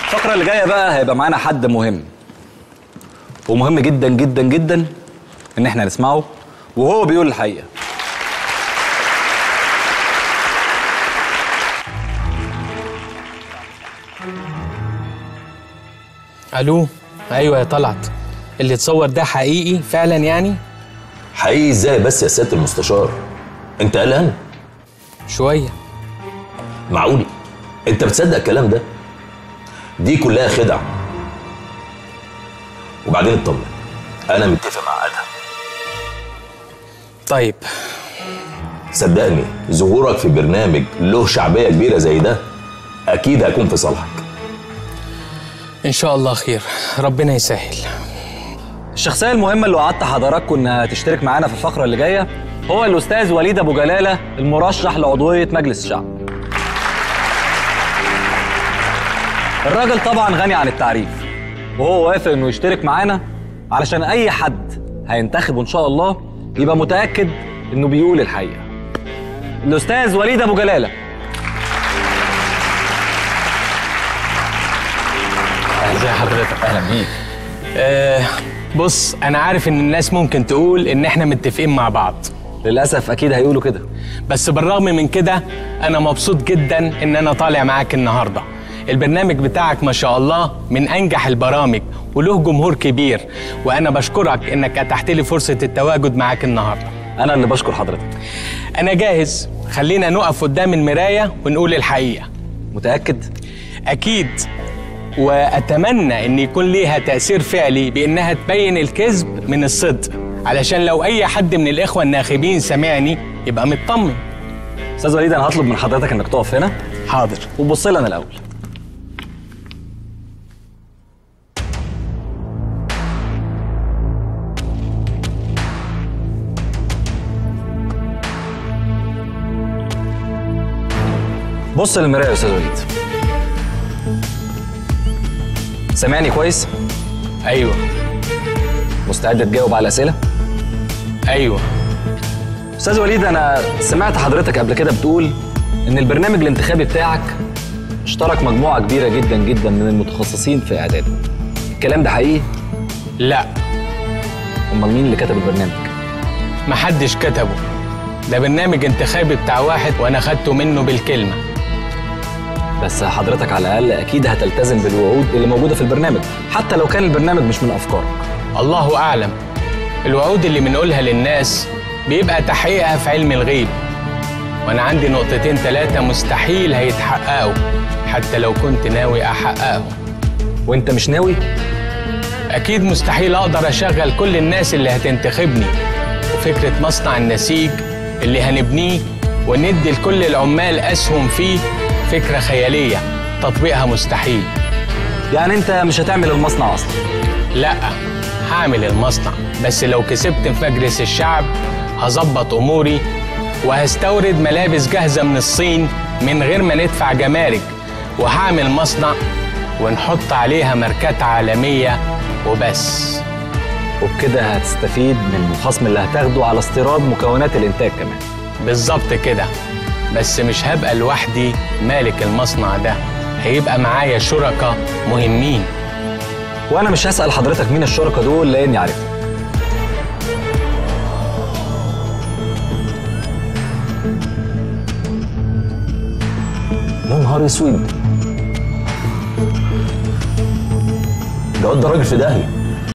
الفقرة اللي جاية بقى هيبقى معانا حد مهم ومهم جدا جدا جدا ان احنا نسمعه وهو بيقول الحقيقة الو ايوه يا طلعت اللي اتصور ده حقيقي فعلا يعني حقيقي ازاي بس يا سياده المستشار انت قلقان شويه معقول انت بتصدق الكلام ده دي كلها خدع وبعدين اطمن انا متفق مع ادهم طيب صدقني ظهورك في برنامج له شعبيه كبيره زي ده اكيد هيكون في صالحك ان شاء الله خير ربنا يسهل الشخصية المهمة اللي وعدت حضراتكم انها تشترك معانا في الفقرة اللي جاية هو الأستاذ وليد أبو جلالة المرشح لعضوية مجلس الشعب. الراجل طبعا غني عن التعريف وهو وافق انه يشترك معانا علشان أي حد هينتخبه إن شاء الله يبقى متأكد انه بيقول الحقيقة. الأستاذ وليد أبو جلالة ازي حضرتك أهلا بيك. آه بص انا عارف ان الناس ممكن تقول ان احنا متفقين مع بعض للأسف أكيد هيقولوا كده. بس بالرغم من كده انا مبسوط جدا ان انا طالع معاك النهارده البرنامج بتاعك ما شاء الله من انجح البرامج وله جمهور كبير وانا بشكرك انك اتحت لي فرصه التواجد معاك النهارده أنا اللي بشكر حضرتك. انا جاهز خلينا نقف قدام المرايه ونقول الحقيقه متأكد؟ اكيد واتمنى ان يكون ليها تاثير فعلي بانها تبين الكذب من الصدق علشان لو اي حد من الاخوه الناخبين سمعني يبقى مطمن أستاذ وليد أنا هطلب من حضرتك إنك تقف هنا حاضر وتبص لي أنا الأول. بص للمراية يا أستاذ وليد. سامعني كويس؟ ايوه مستعد تجاوب على الأسئلة؟ ايوه أستاذ وليد أنا سمعت حضرتك قبل كده بتقول إن البرنامج الانتخابي بتاعك اشترك مجموعة كبيرة جدا جدا من المتخصصين في إعداده. الكلام ده حقيقي؟ لا أمال مين اللي كتب البرنامج؟ محدش كتبه ده برنامج انتخابي بتاع واحد وانا خدته منه بالكلمه بس حضرتك على الأقل أكيد هتلتزم بالوعود اللي موجودة في البرنامج حتى لو كان البرنامج مش من أفكارك. الله اعلم الوعود اللي بنقولها للناس بيبقى تحقيقها في علم الغيب وانا عندي نقطتين ثلاثه مستحيل هيتحققوا حتى لو كنت ناوي احققهم وأنت مش ناوي؟ أكيد مستحيل أقدر أشغل كل الناس اللي هتنتخبني وفكرة مصنع النسيج اللي هنبنيه وندي لكل العمال أسهم فيه فكرة خيالية تطبيقها مستحيل يعني أنت مش هتعمل المصنع أصلا. لا هعمل المصنع بس لو كسبت في مجلس الشعب هظبط أموري وهستورد ملابس جاهزة من الصين من غير ما ندفع جمارك وهعمل مصنع ونحط عليها ماركات عالمية وبس وبكده هتستفيد من الخصم اللي هتاخده على استيراد مكونات الإنتاج كمان. بالظبط كده بس مش هبقى لوحدي مالك المصنع ده هيبقى معايا شركاء مهمين وأنا مش هسأل حضرتك مين الشركاء دول لأني عارفهم. يا نهار اسود ده واد ده راجل في داهيه